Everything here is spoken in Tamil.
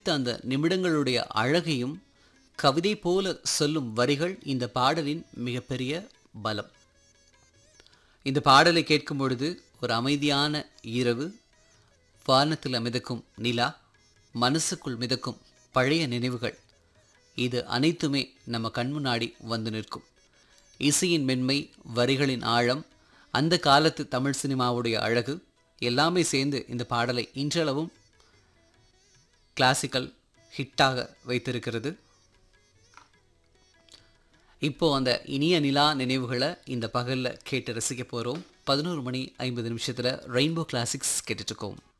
அந்த நிமிடங்களுடைய அழகையும் கவிதை போல சொல்லும் வரிகள் இந்த பாடலின் மிகப்பெரிய பலம் இந்த பாடலை கேட்கும் பொழுது ஒரு அமைதியான இரவு வானத்தில் மிதக்கும் நிலா மனசுக்குள் மிதக்கும் பழைய நினைவுகள் இது அனைத்துமே நம்ம கண் முன்னாடி வந்து நிற்கும் இசையின் மென்மை வரிகளின் ஆழம் அந்த காலத்து தமிழ் சினிமாவுடைய அழகு எல்லாமே சேர்ந்து இந்த பாடலை இன்றளவும் கிளாசிக்கல் ஹிட்டாக வைத்திருக்கிறது இப்போ அந்த இனிய நிலா நினைவுகளை இந்த பகலில் கேட்டு ரசிக்க போகிறோம் பதினோரு மணி ஐம்பது நிமிஷத்தில் ரெயின்போ கிளாசிக்ஸ் கேட்டுட்ருக்கோம்